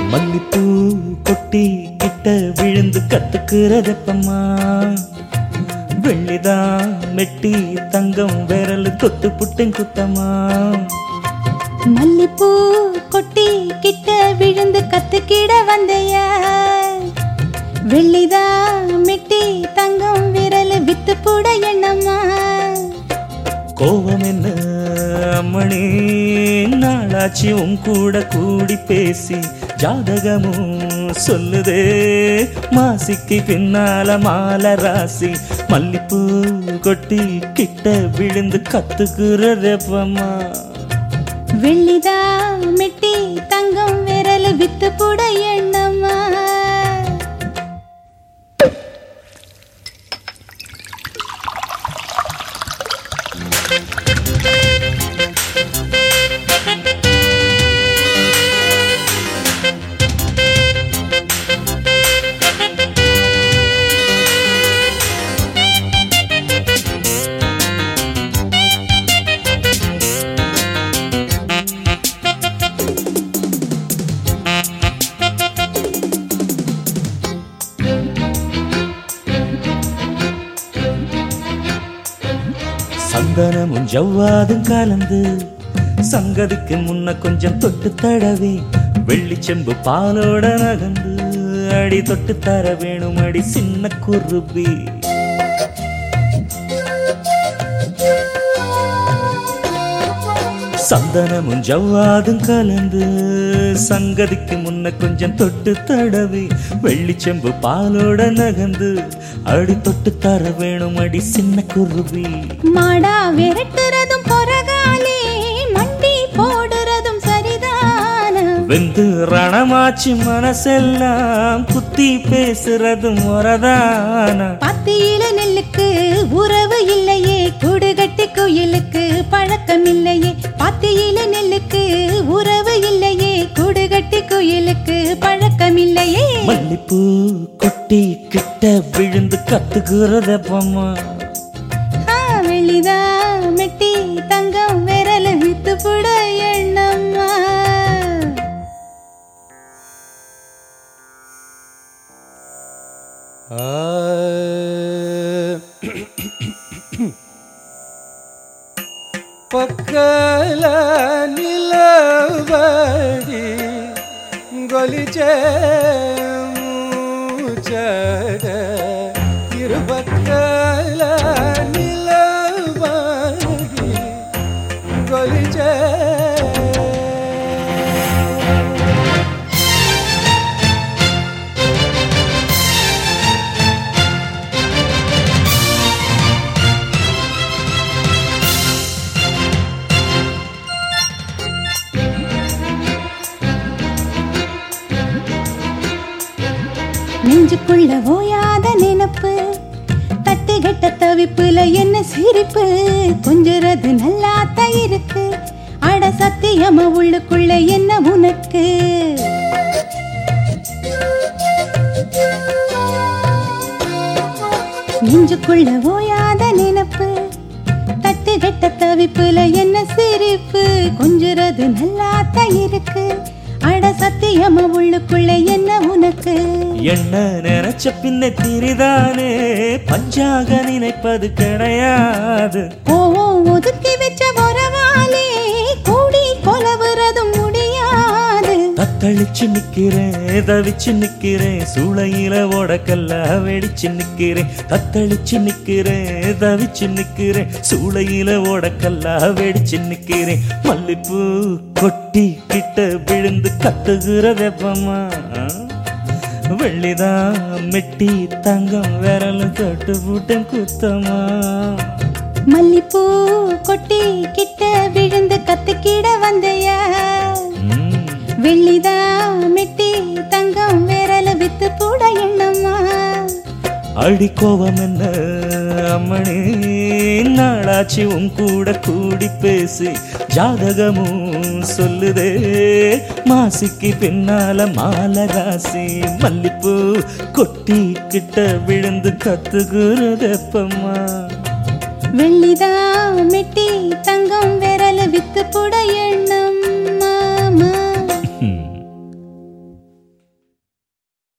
மல்லிப்பூ கொட்டி கிட்ட விழுந்து கத்துக்கிறதப்பம்மா வெள்ளிதான் மெட்டி தங்கம் விரல் தொட்டு புட்டன் குத்தம்மா மல்லிப்பூ கொட்டி கிட்ட விழுந்து கத்துக்கிட வந்தையா வெள்ளிதா மெட்டி தங்கம் விரல் வித்து புட எண்ணம்மா கோவம் என்ன அம்மணி நாளாச்சு உன் கூட கூடி பேசி ஜாதகமும் சொல்லுதே மாசிக்கு பின்னால மாலை ராசி மல்லிப்பூ கொட்டி கிட்ட விழுந்து கத்துக்கிறதப்பம்மா வெள்ளிதா மெட்டி தங்கம் விரல் வித்து புட எண்ணம்மா சந்தனமும் ஜவ்வாதும் கலந்து சங்கதிக்கு முன்ன கொஞ்சம் தொட்டு தடவி வெள்ளிச்செம்பு பாலோட நகந்து அடி தொட்டு தர வேணும் அடி சின்ன குருபி சந்தனமும் ஜவ்வாதும் கலந்து சங்கதிக்கு முன்ன கொஞ்சம் தொட்டு தடவி வெள்ளிச்செம்பு பாலோட நகந்து அடி தொட்டு தர வேணும் அடி சின்ன குருவி மாடா விரட்டுறதும் பொறகாலே மண்டி போடுறதும் சரிதான வெந்து ரணமாச்சு மனசெல்லாம் குத்தி பேசுறதும் முறதான பத்தியில நெல்லுக்கு உறவு இல்லையே கூடுகட்டி குயிலுக்கு பழக்கம் இல்லையே பத்தியில நெல்லுக்கு உறவு இல்லையே கூடுகட்டி குயிலுக்கு பழக்கம் இல்லையே மல்லிப்பூ கொட்டி கிட்ட விழுந்து கத்துக்கிறதப்பம்மா ஆ, வெளிதா மெட்டி தங்கம் விரல வித்து புட எண்ணம்மா పక్కల నిలబడి గొలిచే మూచడ ఇరుపక్కల నిలబడి గొలిచే நெஞ்சுக்குள்ள ஓயாத நினப்பு தட்டுகட்ட தவிப்புல என்ன சிரிப்பு கொஞ்சுறது நல்லாத்தான் இருக்கு அட சத்தியமா உள்ளுக்குள்ள என்ன உனக்கு நெஞ்சுக்குள்ள ஓயாத நினப்பு தட்டுகட்ட தவிப்புல என்ன சிரிப்பு கொஞ்சுறது நல்லாத்தான் இருக்கு அட சத்தியமா உள்ளுக்குள்ள என்ன உனக்கு என்ன நினைச்ச பின்ன திரிதானே பஞ்சாக நினைப்பது கிடையாது கோவம் ஒதுக்கி வச்ச உறவாலே கூடி கொலவுறதும் முடியாது தத்தளிச்சு நிக்கிறேன் தவிச்சு நிக்கிறேன் சூளையில ஓடக்கல்ல வெடிச்சு நிக்கிறேன் தத்தளிச்சு நிக்கிறேன் தவிச்சு நிக்கிறேன் சூளையில ஓடக்கல்ல வெடிச்சு நிக்கிறேன் மல்லிப்பூ கொட்டி கிட்ட விழுந்து கத்துகிறதப்பம்மா வெள்ளிதான் மெட்டி தங்கம் விரல் தொட்டு புட்டன் குத்தமா மல்லிப்பூ கொட்டி கிட்ட விழுந்து கத்துக்கிட வந்தையா ம். வெள்ளிதா மெட்டி தங்கம் விரல வித்து போட எண்ணம்மா அடி கோபம் என்ன அம்மணி நாளாச்சு உன் கூட கூடி பேசி ஜாதகமும் சொல்லுதே மாசிக்கு பின்னால மாலை ராசி மல்லிப்பூ கொட்டி கிட்ட விழுந்து கத்துக்குறதப்பம்மா வெள்ளிதா மெட்டி தங்கம் விரல வித்து போட எண்ணம்